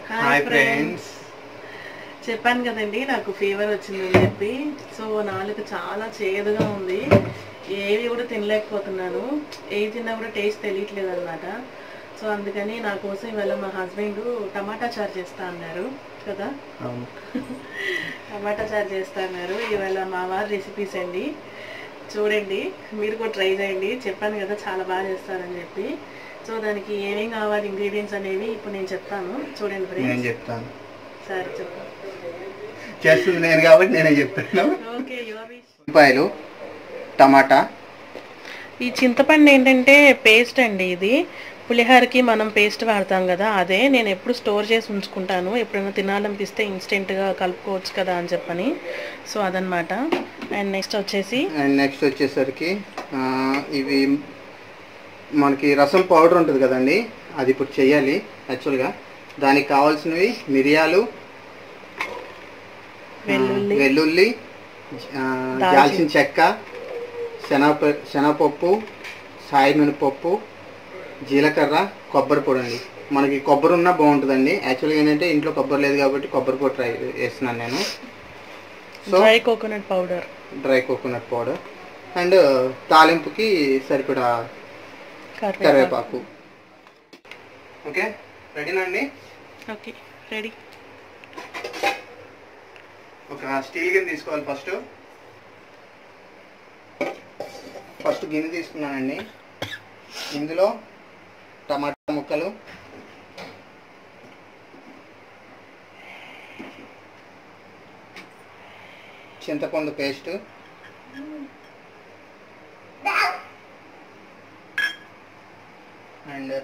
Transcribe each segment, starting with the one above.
Hi friends చెప్పాను కదండి నాకు ఫీవర్ వచ్చిందని చెప్పి సో నాలుగు చాలా చేదుగా ఉంది ఏవి కూడా తినలేకపోతున్నాను ఏవి తిన్నా కూడా టేస్ట్ తెలియట్లేదు అనమాట సో అందుకని నా కోసం ఇవాళ మా హస్బెండ్ టమాటా చారు చేస్తా అన్నారు కదా అవును టమాటా చారు చేస్తా అన్నారు ఇవాళ మా వారి రెసిపీస్ అండి చూడండి మీరు కూడా ట్రై చేయండి చెప్పాను కదా చాలా బాగా చేస్తారని చెప్పి సో దానికి ఏమేం కావాలి ఇంగ్రీడియంట్స్ అనేవి ఇప్పుడు నేను చెప్తాను చూడండి నేను ఫ్రెండ్స్ చెప్తాను సరే చెప్పు చేస్తుంది నేను కాబట్టి నేనే చెప్తాను ఓకే యువర్ విష్ ఉల్లిపాయలు టమాటా ఈ చింతపండు ఏంటంటే పేస్ట్ అండి ఇది పులిహోరకి మనం పేస్ట్ వాడతాం కదా అదే నేను ఎప్పుడు స్టోర్ చేసి ఉంచుకుంటాను ఎప్పుడైనా తినాలనిపిస్తే ఇన్స్టెంట్గా కలుపుకోవచ్చు కదా అని చెప్పని సో అదనమాట అండ్ నెక్స్ట్ వచ్చేసి అండ్ నెక్స్ట్ వచ్చేసరికి ఆ, ఇవి మనకి రసం పౌడర్ ఉంటుంది కదండి అది ఇప్పుడు చెయ్యాలి యాక్చువల్గా దానికి కావాల్సినవి మిరియాలు ఆ, వెల్లుల్లి వెల్లుల్లి ఆ, దాల్చిన- దాల్చిన చెక్క శనగ శనగపప్పు సాయి మినపప్పు జీలకర్ర కొబ్బరి పొడి అండి మనకి కొబ్బరి ఉన్నా బాగుంటుందండి యాక్చువల్గా ఏంటంటే ఇంట్లో కొబ్బరి లేదు కాబట్టి కొబ్బరి పొడి ట్రై వేస్తున్నాను నేను so dry coconut powder dry coconut powder and తాలింపుకి సరిపడా కరివేపాకు ఓకే రెడీనండి ఓకే రెడీ ఒక స్టీల్ గిన్నె తీసుకోవాలి ఫస్ట్ ఫస్ట్ గిన్నె తీసుకున్నానండి ఇందులో టమాటా ముక్కలు చింతపండు పేస్ట్ అండ్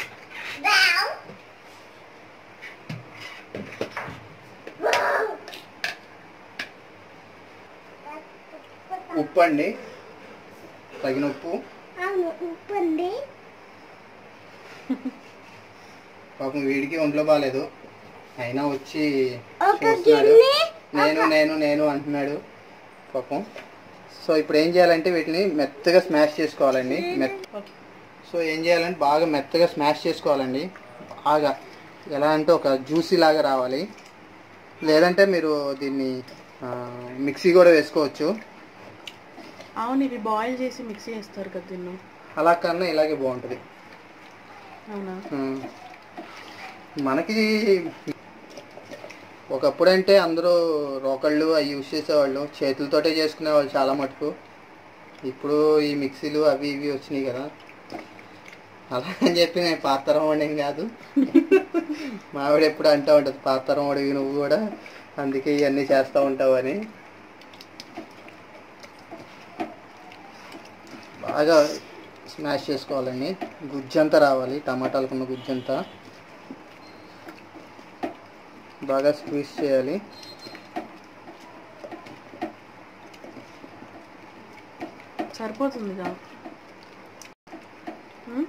ఉప్పు అండి తగిన ఉప్పు పాపం వీడికి ఒంట్లో బాగాలేదు అయినా వచ్చి చూస్తున్నాడు నేను నేను నేను అంటున్నాడు పాపం సో ఇప్పుడు ఏం చేయాలంటే వీటిని మెత్తగా స్మాష్ చేసుకోవాలండి మెత్ ఓకే సో ఏం చేయాలంటే బాగా మెత్తగా స్మాష్ చేసుకోవాలండి బాగా ఎలా అంటే ఒక జ్యూసీ లాగా రావాలి లేదంటే మీరు దీన్ని ఆ, మిక్సీ కూడా వేసుకోవచ్చు అవును ఇవి బాయిల్ చేసి మిక్సీ చేస్తారు కదా దీన్ని అలా కన్నా ఇలాగే బాగుంటుంది అవునా ఉమ్. మనకి ఒకప్పుడంటే అందరూ రోకళ్ళు అవి యూజ్ చేసేవాళ్ళు చేతులతోటే చేసుకునేవాళ్ళు చాలా మటుకు ఇప్పుడు ఈ మిక్సీలు అవి ఇవి వచ్చినాయి కదా అలా అని చెప్పి నేను పాతరం వాడిని కాదు మా ఆవిడ ఎప్పుడు అంటూ ఉంటుంది పాతరం వాడివి నువ్వు కూడా అందుకే ఇవన్నీ చేస్తూ ఉంటావు అని బాగా స్మాష్ చేసుకోవాలండి గుజ్జంతా రావాలి టమాటాలకున్న గుజ్జంతా బాగా స్క్వీజ్ చేయాలి సరిపోతుందిగా ఉమ్?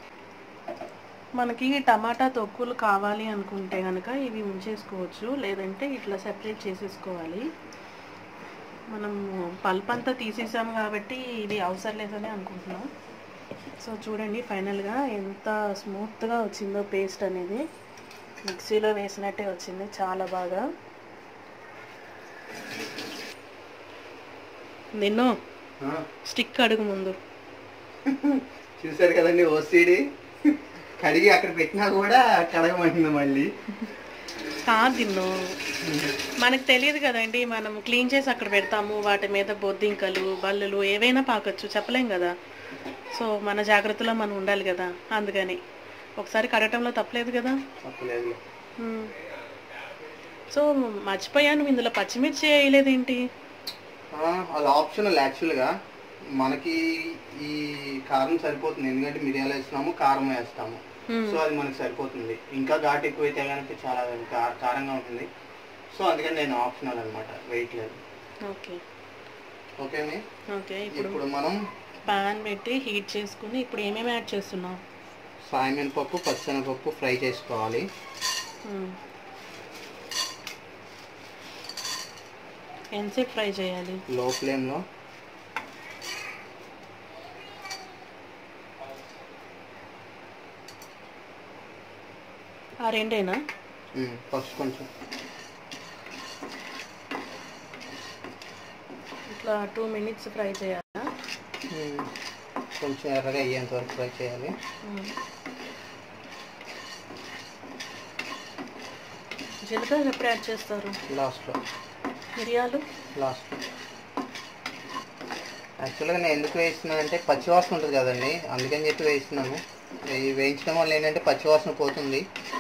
మనకి టమాటా తొక్కులు కావాలి అనుకుంటే కనుక ఇవి ఉంచేసుకోవచ్చు లేదంటే ఇట్లా సెపరేట్ చేసేసుకోవాలి మనం పల్ప్ అంతా తీసేసాం కాబట్టి ఇది అవసరం లేదని అనుకుంటున్నాం సో చూడండి ఫైనల్గా ఎంత స్మూత్గా వచ్చిందో పేస్ట్ అనేది మిక్సీలో వేసినట్టే వచ్చింది చాలా బాగా నిన్ను స్టిక్ అడుగు ముందు చూసారు కదండి ఓసిడి కడిగి అక్కడ పెట్టినా కూడా కడగమంటుంది మళ్ళీ కాదు తిన్ను మనకు తెలియదు కదండి మనం క్లీన్ చేసి అక్కడ పెడతాము వాటి మీద బొద్దింకలు బల్లులు ఏవైనా పాకొచ్చు చెప్పలేం కదా సో మన జాగ్రత్తలో మనం ఉండాలి కదా అందుకని ఒకసారి కడగటంలో తప్పలేదు కదా తప్పలేదు మ్మ్. సో మర్చిపోయాను ఇందులో పచ్చిమిర్చి వేయలేదేంటి ఆ, అది ఆప్షనల్ యాక్చువల్గా మనకి ఈ కారం సరిపోతుంది ఎందుకంటే మిరియాలు వేస్తున్నాము కారం వేస్తాము మ్మ్. సో అది మనకి సరిపోతుంది ఇంకా ఘాటు ఎక్కువైతే కనుక చాలా కా- కారంగా ఉంటుంది సో అందుకని నేను ఆప్షనల్ అనమాట వెయిట్ లేదు ఓకే ఓకేనే ఓకే ఇప్పుడు ఇప్పుడు మనం పాన్ పెట్టి హీట్ చేసుకుని ఇప్పుడు ఏమేమి యాడ్ చేస్తున్నాం సాయమిన పప్పు పచ్చనపప్పు ఫ్రై చేసుకోవాలి మ్మ్. ఎంతసేపు ఫ్రై చేయాలి లో ఫ్లేమ్లో ఆ రెండేనా ఉమ్, ఫస్ట్ కొంచెం ఇట్లా టూ మినిట్స్ ఫ్రై చేయాలా ఉమ్, కొంచెం ఎర్రగా అయ్యేంత వరకు ఫ్రై చేయాలి ఉమ్. జీలకర్ర ఎప్పుడు యాడ్ చేస్తారు లాస్ట్లో మిరియాలు లాస్ట్ యాక్చువల్గా నేను ఎందుకు వేస్తున్నాను అంటే పచ్చివాసన ఉంటుంది కదండి అందుకని చెప్పి వేస్తున్నాను ఈ వేయించడం వల్ల ఏంటంటే పచ్చివాసన పోతుంది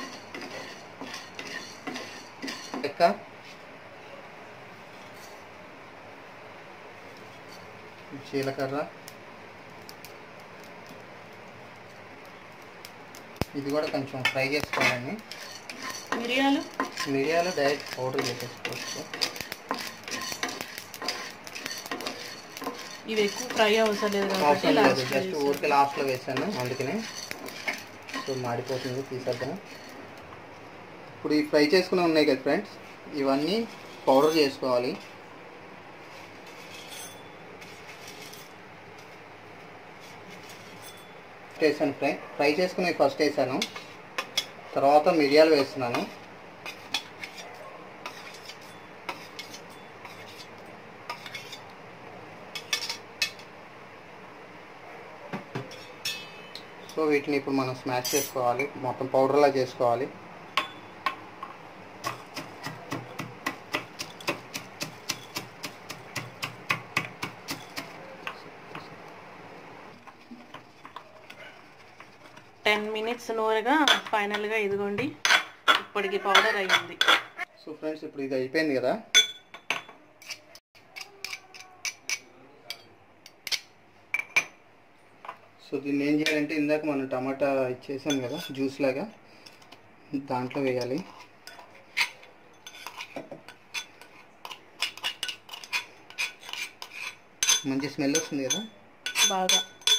లెక్క జీలకర్ర ఇది కూడా కొంచెం ఫ్రై చేసుకోవాలండి మిరియాలు మిరియాలు డైరెక్ట్ పౌడర్ చేసేసుకోవచ్చు ఇవి ఎక్కువ ఫ్రై అవసరం లేదు కాబట్టి అవసరం లేదు లాస్ట్ జస్ట్ ఊరికి లాస్ట్లో వేసాను అందుకనే సో మాడిపోతుంది తీసేద్దాం ఇప్పుడు ఈ ఫ్రై చేసుకుని ఉన్నాయి కదా ఫ్రెండ్స్ ఇవన్నీ పౌడర్ చేసుకోవాలి వేసాను ఫ్రై ఫ్రై చేసుకుని ఫస్ట్ వేసాను తర్వాత మిరియాలు వేస్తున్నాను సో వీటిని ఇప్పుడు మనం స్మాష్ చేసుకోవాలి మొత్తం పౌడర్లా చేసుకోవాలి టెన్ మినిట్స్ నూరగా ఫైనల్గా ఇదిగోండి ఇప్పటికి పౌడర్ అయ్యింది సో ఫ్రెండ్స్ ఇప్పుడు ఇది అయిపోయింది కదా సో దీన్ని ఏం చేయాలంటే ఇందాక మనం టమాటా ఇచ్చేసాం కదా జ్యూస్ లాగా దాంట్లో వేయాలి మంచి స్మెల్ వస్తుంది కదా బాగా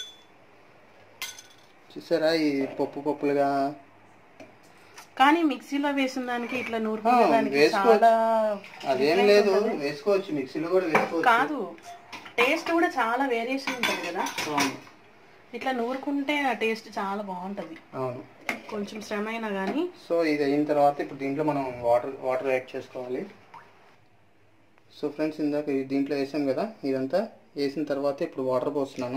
చూసారా ఈ పప్పు పప్పులుగా కానీ మిక్సీలో వేసిన దానికి ఇట్లా నూరుకునే దానికి వేసుకోవచ్చు. చాలా అదేం లేదు వేసుకోవచ్చు మిక్సీలో కూడా వేసుకోవచ్చు కాదు టేస్ట్ కూడా చాలా వేరియేషన్ ఉంటుంది కదా అవును ఇట్లా నూరుకుంటే ఆ టేస్ట్ చాలా బాగుంటుంది అవును కొంచెం శ్రమ అయినా కానీ సో ఇది అయిన తర్వాత ఇప్పుడు దీంట్లో మనం వాటర్ వాటర్ యాడ్ చేసుకోవాలి సో ఫ్రెండ్స్ ఇందాక ఇది దీంట్లో వేసాం కదా ఇదంతా వేసిన తర్వాత ఇప్పుడు వాటర్ పోస్తున్నాను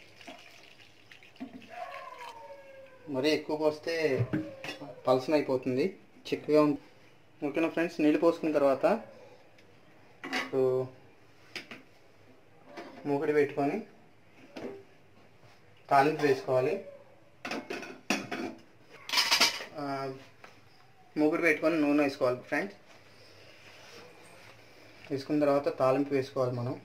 మరీ ఎక్కువ పోస్తే పలసన అయిపోతుంది చిక్కగా ఉం ఓకేనా ఫ్రెండ్స్ నీళ్ళు పోసుకున్న తర్వాత ఇప్పుడు మూకటి పెట్టుకొని తాలింపు వేసుకోవాలి ఆ, మూగుడు పెట్టుకొని నూనె వేసుకోవాలి ఫ్రెండ్స్ వేసుకున్న తర్వాత తాలింపు వేసుకోవాలి మనం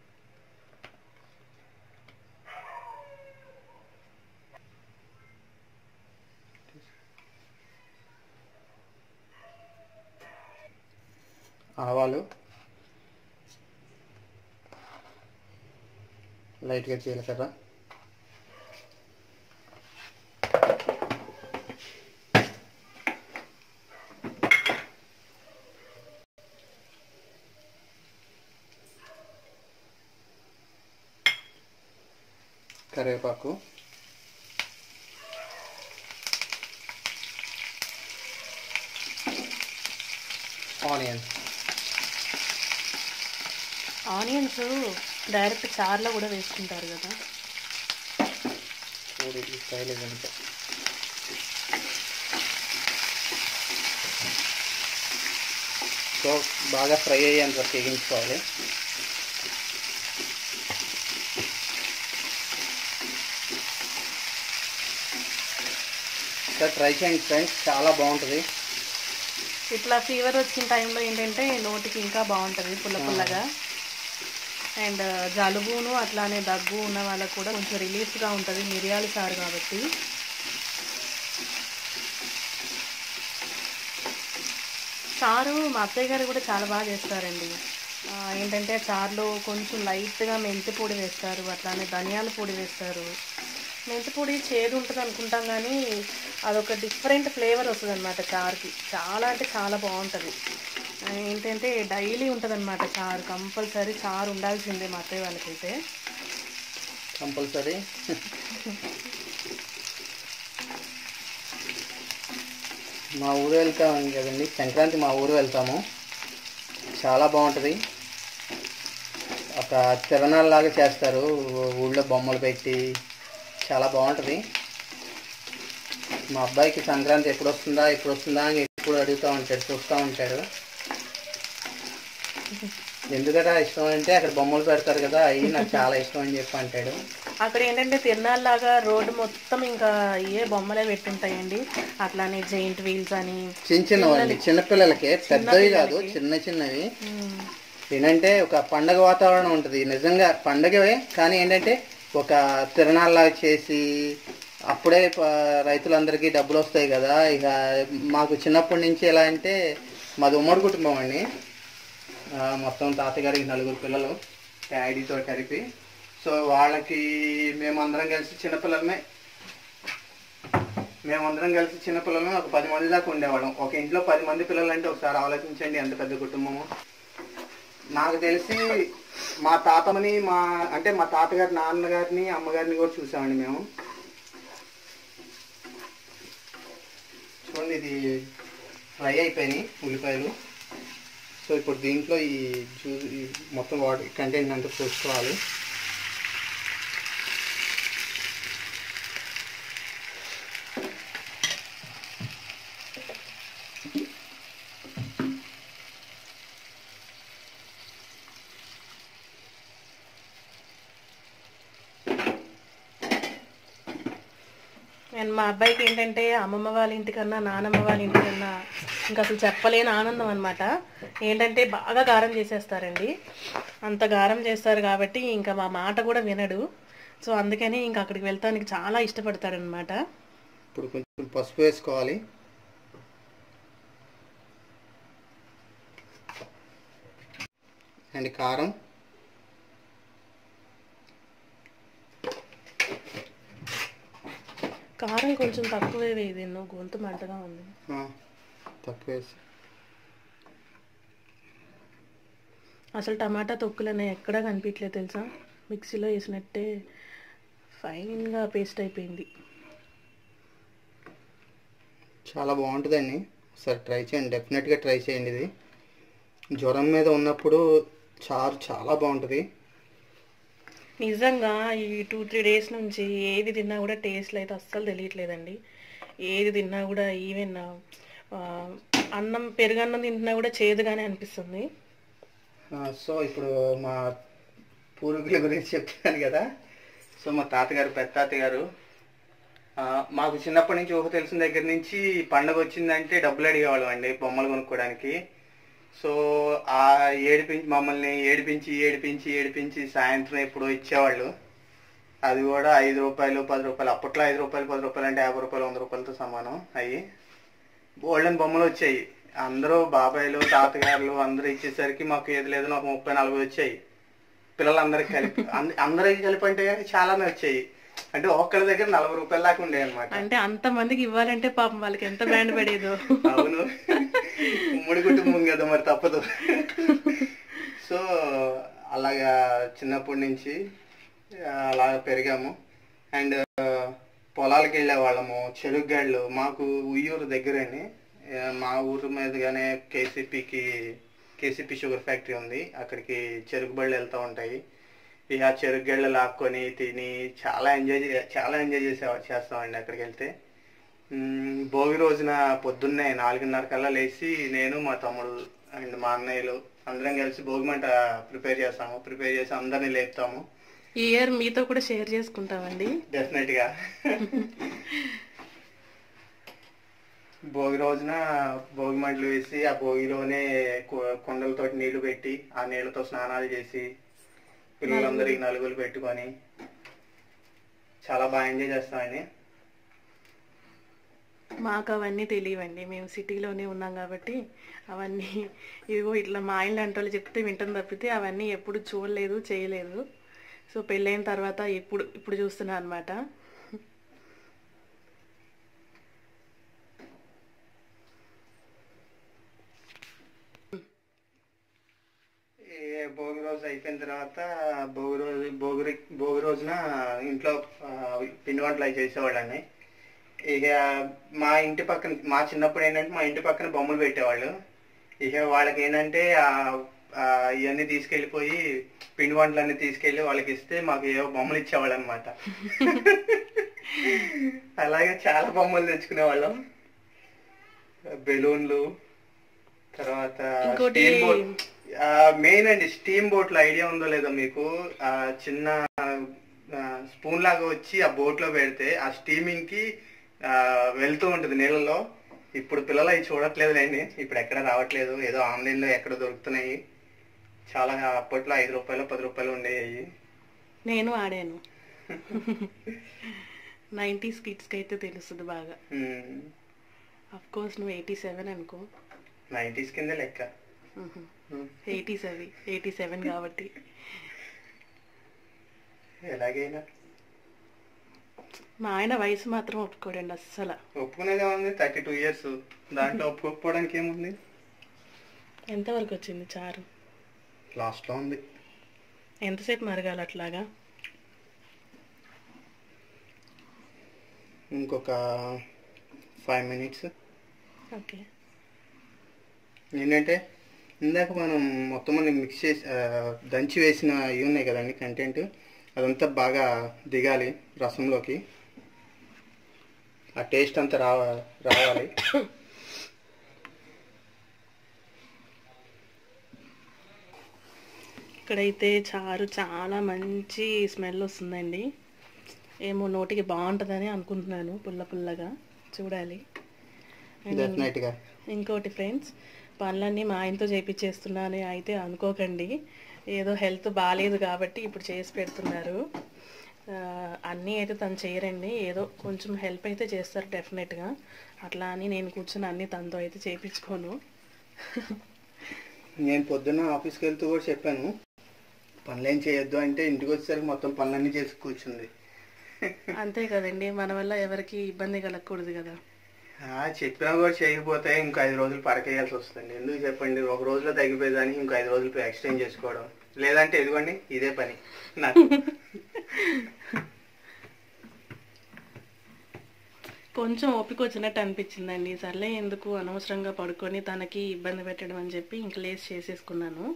ఆవాలు లైట్గా జీలకర్ర కరివేపాకు ఆనియన్స్ ఆనియన్స్ డైరెక్ట్ చారులో కూడా వేసుకుంటారు కదా చూడు ఈ స్టైల్ ఇదంతా సో బాగా ఫ్రై అయ్యేంత వరకు వేగించుకోవాలి సార్ ట్రై చేయండి ఫ్రెండ్స్ చాలా బాగుంటుంది ఇట్లా ఫీవర్ వచ్చిన టైంలో ఏంటంటే నోటికి ఇంకా బాగుంటుంది పుల్ల పుల్లగా అండ్ జలుబును అట్లానే దగ్గు ఉన్న వాళ్ళకు కూడా కొంచెం రిలీఫ్గా ఉంటుంది మిరియాలు చారు కాబట్టి చారు మా అత్తయ్య గారు కూడా చాలా బాగా చేస్తారండి ఆ, ఏంటంటే చారులో కొంచెం లైట్గా మెంతి పొడి వేస్తారు అట్లానే ధనియాల పొడి వేస్తారు మెంతి పొడి చేదు ఉంటుంది అనుకుంటాం కానీ అదొక డిఫరెంట్ ఫ్లేవర్ వస్తుంది అనమాట చారుకి చాలా అంటే చాలా బాగుంటుంది ఆ, ఏంటంటే డైలీ ఉంటుంది అనమాట చారు కంపల్సరీ చారు ఉండాల్సిందే మా అత్తయ్య వాళ్ళకైతే కంపల్సరీ మా ఊరు వెళ్తాం కదండి సంక్రాంతి మా ఊరు వెళ్తాము చాలా బాగుంటుంది ఒక తిరణాలలాగా చేస్తారు ఊళ్ళో బొమ్మలు పెట్టి చాలా బాగుంటుంది మా అబ్బాయికి సంక్రాంతి ఎప్పుడు వస్తుందా ఎప్పుడు వస్తుందా అని ఎప్పుడు అడుగుతూ ఉంటాడు చూస్తూ ఉంటాడు ఎందుకంటే ఇష్టం అంటే అక్కడ బొమ్మలు పెడతారు కదా అవి నాకు చాలా ఇష్టం అని చెప్పి అంటాడు అక్కడ ఏంటంటే తిరునాళ్ళలాగా రోడ్డు మొత్తం ఇంకా ఏ బొమ్మలే పెట్టుంటాయండి అట్లానే జైంట్ వీల్స్ అని చిన్న చిన్నవండి చిన్నపిల్లలకి పెద్దవి కాదు చిన్న చిన్నవి ఉమ్, ఏంటంటే ఒక పండగ వాతావరణం ఉంటుంది నిజంగా పండగవే కానీ ఏంటంటే ఒక తిరణాల్లాగా చేసి అప్పుడే ప- రైతులందరికీ డబ్బులు వస్తాయి కదా ఇక మాకు చిన్నప్పటి నుంచి ఎలా అంటే మాది ఉమ్మడి కుటుంబం అండి ఆ, మొత్తం తాతగారికి నలుగురు పిల్లలు డాడీతో కలిపి సో వాళ్ళకి మేమందరం కలిసి చిన్నపిల్లలమే మేమందరం కలిసి చిన్నపిల్లలమే ఒక పది మంది దాకా ఉండేవాళ్ళం ఒక ఇంట్లో పది మంది పిల్లలు అంటే ఒకసారి ఆలోచించండి ఎంత పెద్ద కుటుంబము నాకు తెలిసి మా తాతమని మా అంటే మా తాతగారి నాన్నగారిని అమ్మగారిని కూడా చూసామండి మేము చూడండి ఇది ఫ్రై అయిపోయినాయి ఉల్లిపాయలు సో ఇప్పుడు దీంట్లో ఈ జ్యూస్ ఈ మొత్తం వాటర్ కంటెంట్ అంతా చూసుకోవాలి నేను మా అబ్బాయికి ఏంటంటే అమ్మమ్మ వాళ్ళ ఇంటికన్నా నానమ్మ వాళ్ళ ఇంటికన్నా ఇంకా అసలు చెప్పలేని ఆనందం అనమాట ఏంటంటే బాగా గారం చేసేస్తారండి అంత గారం చేస్తారు కాబట్టి ఇంకా మా మాట కూడా వినడు సో అందుకని ఇంకా అక్కడికి వెళ్తానికి చాలా ఇష్టపడతాడనమాట ఇప్పుడు కొంచెం పసుపు వేసుకోవాలి అండ్ కారం కారం కొంచెం తక్కువే వేయదు ఎన్నో గొంతు మంటగా ఉంది ఆ, తక్కువ వేసి అసలు టమాటా తొక్కులనే ఎక్కడా కనిపించలేదు తెలుసా మిక్సీలో వేసినట్టే ఫైన్గా పేస్ట్ అయిపోయింది చాలా బాగుంటుందండి ఒకసారి ట్రై చేయండి డెఫినెట్గా ట్రై చేయండి ఇది జ్వరం మీద ఉన్నప్పుడు చారు చాలా బాగుంటుంది నిజంగా ఈ టూ త్రీ డేస్ నుంచి ఏది తిన్నా కూడా టేస్ట్లు అయితే అస్సలు తెలియట్లేదండి ఏది తిన్నా కూడా ఈవెన్ ఆ, అన్నం పెరుగన్నం తింటున్నా కూడా చేదుగానే అనిపిస్తుంది ఆ, సో ఇప్పుడు మా పూర్వీకుల గురించి చెప్తున్నాను కదా సో మా తాతగారు పెద్ద తాతగారు ఆ, మాకు చిన్నప్పటి నుంచి ఊహ తెలిసిన దగ్గర నుంచి పండగ వచ్చిందంటే డబ్బులు అడిగేవాళ్ళం అండి బొమ్మలు కొనుక్కోవడానికి సో ఆ ఏడిపించి మమ్మల్ని ఏడిపించి ఏడిపించి ఏడిపించి సాయంత్రం ఎప్పుడో ఇచ్చేవాళ్ళు అది కూడా ఐదు రూపాయలు పది రూపాయలు అప్పట్లో ఐదు రూపాయలు పది రూపాయలు అంటే యాభై రూపాయలు వంద రూపాయలతో సమానం అయ్యి గోల్డెన్ బొమ్మలు వచ్చాయి అందరూ బాబాయ్లు తాతగారులు అందరూ ఇచ్చేసరికి మాకు ఏది లేదు నాకు ముప్పై నాలుగు వచ్చాయి పిల్లలందరికి కలిపి అంద- అందరికి కలిపి అంటే చాలానే వచ్చాయి అంటే ఒక్కరి దగ్గర నలభై రూపాయల దాకా ఉండేవి అనమాట అంటే అంత మందికి ఇవ్వాలంటే పాపం వాళ్ళకి ఎంత బ్యాండ్ పడేదో అవును ఉమ్మడి కుటుంబం కదా మరి తప్పదు సో అలాగా చిన్నప్పటి నుంచి ఆ, అలా పెరిగాము అండ్ పొలాలకు వెళ్ళే వాళ్ళము చెరుగ్గాళ్ళు మాకు ఉయ్యూరు దగ్గరని ఆ, మా ఊరు మీదుగానే కేసీపీకి కేసీపీ షుగర్ ఫ్యాక్టరీ ఉంది అక్కడికి చెరుకు బళ్ళు వెళ్తూ ఉంటాయి ఇక ఆ చెరుకు గళ్ళు లాక్కొని తిని చాలా ఎంజాయ్ చే- చాలా ఎంజాయ్ చేసే చేస్తామండి అక్కడికి వెళ్తే మ్మ్, భోగి రోజున పొద్దున్నే నాలుగున్నర కల్లా లేచి నేను మా తమ్ముడు అండ్ మా అన్నయ్యలు అందరం కలిసి భోగి మంట ప్రిపేర్ చేస్తాము ప్రిపేర్ చేసి అందరినీ లేపుతాము ఈ ఇయర్ మీతో కూడా షేర్ చేసుకుంటామండి డెఫినెట్ గా భోగి రోజున భోగి మంటలు వేసి ఆ భోగిలోనే కు- కుండలతోటి నీళ్లు పెట్టి ఆ నీళ్లతో స్నానాలు చేసి పిల్లలందరికీ నలుగులు పెట్టుకొని చాలా బాగా ఎంజాయ్ చేస్తామండి మాకు అవన్నీ తెలియవండి మేము సిటీలోనే ఉన్నాం కాబట్టి అవన్నీ ఇదిగో ఇట్లా మా ఆయన లాంటి వాళ్ళు చెప్తే వింటాం తప్పితే అవన్నీ ఎప్పుడు చూడలేదు చేయలేదు సో పెళ్ళైన తర్వాత ఇప్పుడు ఇప్పుడు చూస్తున్నా అనమాట ఈ భోగి రోజు అయిపోయిన తర్వాత భోగి రోజు భోగి రి- భోగి రోజున ఇంట్లో ఆ, పిండి వంటలు అవి చేసేవాళ్ళని ఇక మా ఇంటి పక్కన మా చిన్నప్పుడు ఏంటంటే మా ఇంటి పక్కన బొమ్మలు పెట్టేవాళ్ళు ఇక వాళ్ళకి ఏంటంటే ఇవన్నీ తీసుకెళ్ళిపోయి పిండి వంటలన్నీ తీసుకెళ్ళి వాళ్ళకి ఇస్తే మాకు ఏవో బొమ్మలు ఇచ్చేవాళ్ళు అనమాట అలాగే చాలా బొమ్మలు తెచ్చుకునేవాళ్ళం బెలూన్లు తర్వాత ఇంకోటి- స్టీమ్ బోట్ మెయిన్ అండి స్టీమ్ బోట్ల ఐడియా ఉందో లేదో మీకు ఆ చిన్న స్పూన్ లాగా వచ్చి ఆ బోట్ లో పెడితే ఆ స్టీమింగ్ కి ఆ, వెళ్తూ ఉంటుంది నీళ్ళలో ఇప్పుడు పిల్లలు అవి చూడట్లేదు లేండి ఇప్పుడు ఎక్కడ రావట్లేదు ఏదో ఆన్లైన్ లో ఎక్కడ దొరుకుతున్నాయి చాలా అప్పట్లో ఐదు రూపాయలు పది రూపాయలు ఉండేవి నేను ఆడాను నైంటీస్ కిడ్స్కి అయితే తెలుస్తుంది బాగా అఫ్ కోర్స్ నువ్వు ఎయిటీ సెవెన్ అనుకో నైంటీస్ కింద లెక్క ఎయిటీస్ అవి ఎయిటీ సెవెన్ కాబట్టి ఎలాగైనా మా ఆయన వయసు మాత్రం ఒప్పుకోడండి అస్సలు ఒప్పుకునేదే ఉంది థర్టీ టూ ఇయర్స్ దాంట్లో ఒప్పుకోకపోవడానికి ఏముంది ఎంతవరకు వచ్చింది చారు లాస్ట్ లో ఉంది ఎంతసేపు మరగాలి అట్లాగా ఇంకొక ఫైవ్ మినిట్స్ ఓకే ఏంటంటే ఇందాక మనం మొత్తం అన్ని మిక్స్ చేసి ఆ, దంచి వేసిన ఇవి ఉన్నాయి కదండి కంటెంట్ అదంతా బాగా దిగాలి రసంలోకి ఆ టేస్ట్ అంతా రావ రావాలి ఇక్కడైతే చారు చాలా మంచి స్మెల్ వస్తుందండి ఏమో నోటికి బాగుంటుందని అనుకుంటున్నాను పుల్ల పుల్లగా చూడాలి And డెఫినెట్గా ఇంకోటి ఫ్రెండ్స్ పనులన్నీ మా ఆయనతో చేపించేస్తున్నాను అయితే అనుకోకండి ఏదో హెల్త్ బాగాలేదు కాబట్టి ఇప్పుడు చేసి పెడుతున్నారు ఆ, అన్నీ అయితే తను చేయరండి ఏదో కొంచెం హెల్ప్ అయితే చేస్తారు డెఫినెట్గా అట్లా అని నేను కూర్చొని అన్నీ తనతో అయితే చేయించుకోను నేను పొద్దున్న ఆఫీస్కి వెళ్తూ కూడా చెప్పాను పనులు ఏం చేయొద్దు అంటే ఇంటికి వచ్చేసరికి మొత్తం పనులన్నీ చేసి కూర్చుంది అంతే కదండి మన వల్ల ఎవరికి ఇబ్బంది కలగకూడదు కదా ఆ, చెప్పినా కూడా చేయకపోతే ఇంకో ఐదు రోజులు పరకేయాల్సి వస్తుంది ఎందుకు చెప్పండి ఒక రోజులో తగ్గిపోయేదాన్ని ఇంకో ఐదు రోజులు ఎక్స్టెండ్ చేసుకోవడం లేదంటే ఇదిగోండి ఇదే పని నాకు కొంచెం ఓపిక వచ్చినట్టు అనిపించిందండి సర్లే ఎందుకు అనవసరంగా పడుకొని తనకి ఇబ్బంది పెట్టడం అని చెప్పి ఇంక లేసి చేసేసుకున్నాను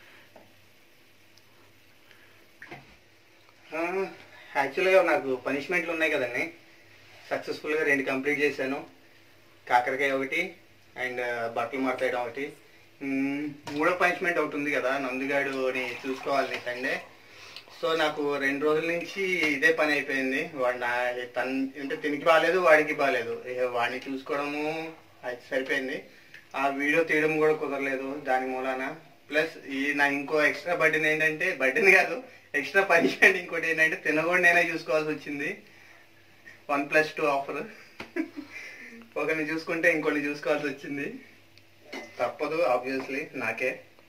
యాక్చువల్గా నాకు పనిష్మెంట్లు ఉన్నాయి కదండి సక్సెస్ఫుల్గా రెండు కంప్లీట్ చేశాను కాకరకాయ ఒకటి అండ్ బట్టలు మార్చేయడం ఒకటి మ్మ్, మూడో పనిష్మెంట్ ఒకటి ఉంది కదా నందుగాడుని చూసుకోవాలి సండే సో నాకు రెండు రోజుల నుంచి ఇదే పని అయిపోయింది వాడు నా తన అంటే తినికి బాగాలేదు వాడికి బాగాలేదు ఇక వాడిని చూసుకోవడము అది సరిపోయింది ఆ వీడియో తీయడం కూడా కుదరలేదు దాని మూలాన ప్లస్ ఈ నా ఇంకో ఎక్స్ట్రా బర్డెన్ ఏంటంటే బర్డెన్ కాదు ఎక్స్ట్రా పనిష్మెంట్ ఇంకోటి ఏంటంటే తినకుండా నేనే చూసుకోవాల్సి వచ్చింది వన్ ప్లస్ టూ ఆఫర్ ఒకరిని చూసుకుంటే ఇంకొన్ని చూసుకోవాల్సి వచ్చింది తప్పదు ఆబ్వియస్లీ నాకే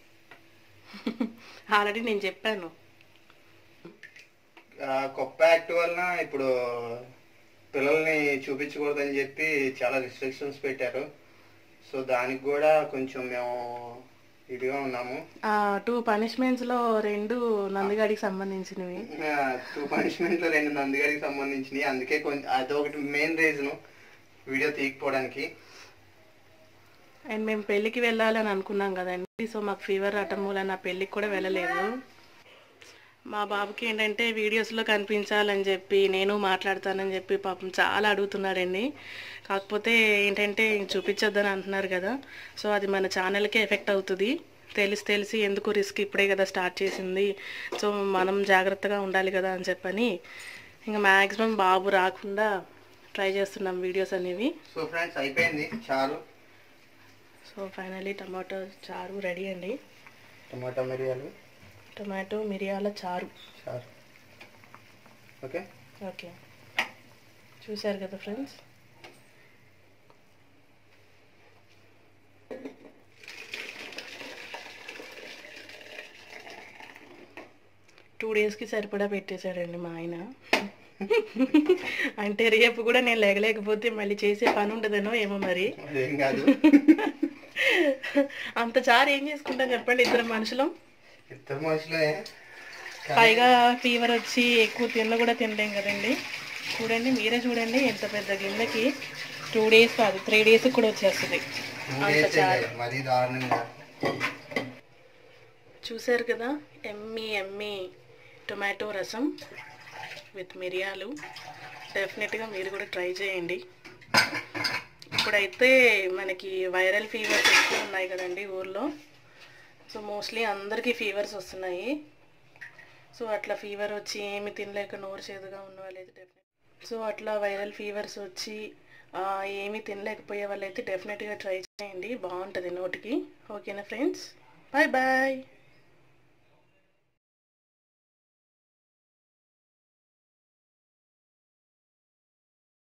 ఆల్రెడీ నేను చెప్పాను ఆ, కొత్త యాక్ట్ వలన ఇప్పుడు పిల్లల్ని చూపించకూడదని చెప్పి చాలా రిస్ట్రిక్షన్స్ పెట్టారు సో దానికి కూడా కొంచెం మేము ఇదిగా ఉన్నాము ఆ టూ పనిష్మెంట్స్ లో రెండు నందిగాడికి సంబంధించినవి టూ పనిష్మెంట్ లో రెండు నందిగారికి సంబంధించినవి అందుకే కొంచెం అదొకటి మెయిన్ రీజన్ వీడియో తీయకపోవడానికి అండ్ మేము పెళ్ళికి వెళ్ళాలని అనుకున్నాం కదండి సో మాకు ఫీవర్ రావటం మూలన నా పెళ్ళికి కూడా వెళ్ళలేదు మా బాబుకి ఏంటంటే వీడియోస్లో కనిపించాలని చెప్పి నేను మాట్లాడతానని చెప్పి పాపం చాలా అడుగుతున్నాడండి కాకపోతే ఏంటంటే చూపించొద్దని అంటున్నారు కదా సో అది మన ఛానల్కే ఎఫెక్ట్ అవుతుంది తెలిసి తెలిసి ఎందుకు రిస్క్ ఇప్పుడే కదా స్టార్ట్ చేసింది సో మనం జాగ్రత్తగా ఉండాలి కదా అని చెప్పని ఇంకా మ్యాక్సిమం బాబు రాకుండా ట్రై చేస్తున్నాం వీడియోస్ అనేవి సో ఫ్రెండ్స్ అయిపోయింది చారు సో ఫైనలీ టమాటో చారు రెడీ అండి టమాటా మిరియాలు టొమాటో మిరియాల చారు చారు ఓకే ఓకే చూశారు కదా ఫ్రెండ్స్ టూ డేస్కి సరిపడా పెట్టేశాడండి మా ఆయన అంటే రేపు కూడా నేను లేగలేకపోతే మళ్ళీ చేసే పని ఉండదనో ఏమో మరి అదేం కాదు అంత చారు ఏం చేసుకుంటాం చెప్పండి ఇద్దరు మనుషులం ఇద్దరు మనుషులే పైగా ఫీవర్ వచ్చి ఎక్కువ తిన్న కూడా తినలేం కదండి చూడండి మీరే చూడండి ఎంత పెద్ద గిన్నెకి టూ డేస్ కాదు త్రీ డేస్ కూడా వచ్చేస్తుంది అంత చాలు మరీ దారుణంగా చూసారు కదా ఎమ్మి ఎమ్మి టొమాటో రసం విత్ మిరియాలు డెఫినెట్గా మీరు కూడా ట్రై చేయండి ఇప్పుడైతే మనకి వైరల్ ఫీవర్స్ ఎక్కువ ఉన్నాయి కదండి ఊర్లో సో మోస్ట్లీ అందరికీ ఫీవర్స్ వస్తున్నాయి సో అట్లా ఫీవర్ వచ్చి ఏమి తినలేక నోరు చేదుగా ఉన్న వాళ్ళైతే డెఫినెట్ సో అట్లా వైరల్ ఫీవర్స్ వచ్చి ఆ, ఏమీ తినలేకపోయే వాళ్ళైతే డెఫినెట్గా ట్రై చేయండి బాగుంటుంది నోటికి ఓకేనా ఫ్రెండ్స్ బాయ్ బాయ్